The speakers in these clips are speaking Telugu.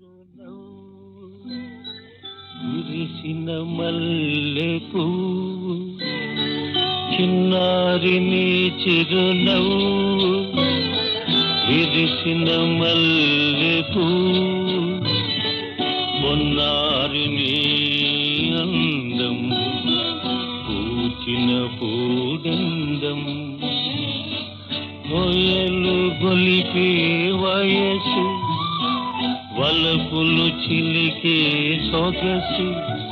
విరిసిన మల్లెపూ చిన్నారి నీ చిరునవ్వు విరిసిన మల్లెపూ మొన్నారి నీ అందం పూచిన పూడందం హొయలు గొలిపే వయసు వలపులు చిలికే సొగసు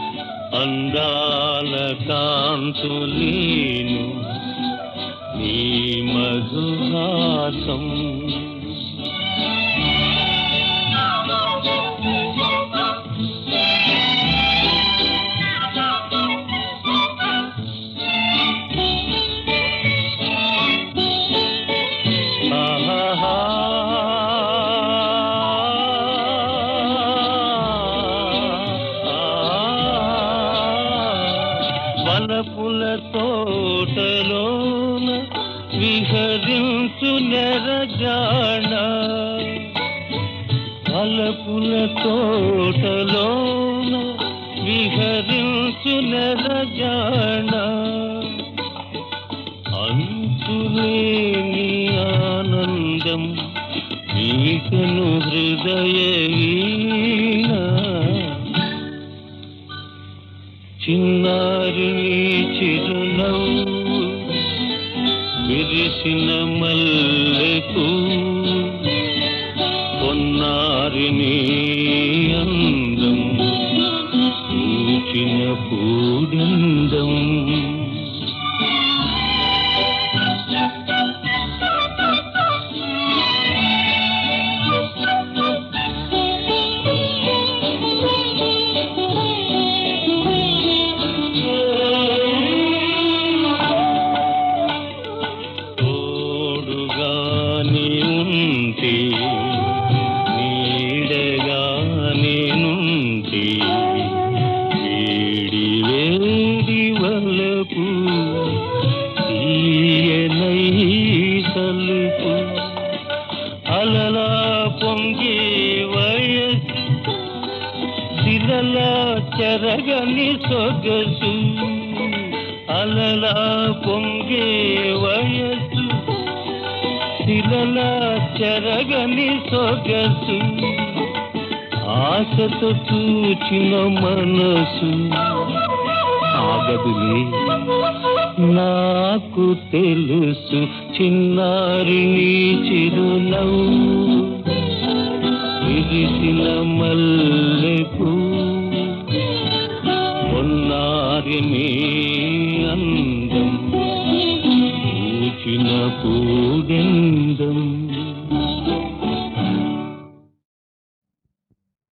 అందాల కాంతులేను నీ మధుహాసం ఆహాహా. వలపుల తోటలోన విహరించు నెరజాణ వలపుల తోటలోన విహరించు నెరజాణ అంతులేని ఆనందం నీకను హృదయ వీణ చిన్నారి నీ చిరునవ్వు విరిసిన మల్లెకు పొన్నారి నీ అందం పూచిన పూడందం తోడుగాని ఉంటే నీడగా నేనుంటే వేడి వేడి వలపు తీయనై సలుపు అలలా పొంగే వయసు శిలలా చెరగని సొగసు అలలా పొంగే వయసు శిలలా చెరగని సొగసు ఆశతో చూచిన మనసు ఆగదులే నాకు తెలుసు చిన్నారి నీ చిరునవ్వు విరిసిన మల్లెపూ ఉన్నారి నీ